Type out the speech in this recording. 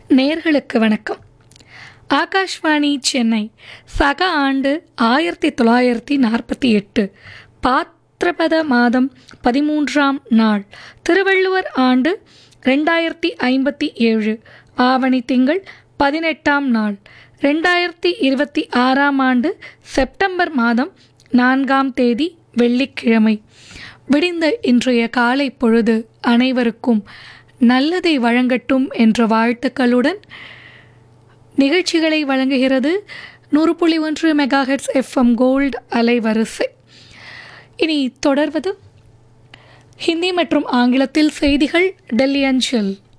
நேர்களுக்கு வணக்கம் ஆகாஷ்வாணி சென்னை சக ஆண்டு ஆயிரத்தி தொள்ளாயிரத்தி நாற்பத்தி எட்டு பாத்திரபத மாதம் பதிமூன்றாம் நாள் திருவள்ளுவர் ஆண்டு ரெண்டாயிரத்தி ஐம்பத்தி ஏழு ஆவணி திங்கள் பதினெட்டாம் நாள் ரெண்டாயிரத்தி இருபத்தி ஆறாம் ஆண்டு செப்டம்பர் மாதம் நான்காம் தேதி வெள்ளிக்கிழமை விடிந்த இன்றைய காலை பொழுது அனைவருக்கும் நல்லதை வழங்கட்டும் என்ற வாழ்த்துக்களுடன் நிகழ்ச்சிகளை வழங்குகிறது நூறு புள்ளி ஒன்று மெகாஹெட்ஸ் எஃப்எம் கோல்டு அலைவரிசை இனி தொடர்வது ஹிந்தி மற்றும் ஆங்கிலத்தில் செய்திகள் டெல்லி அஞ்சல்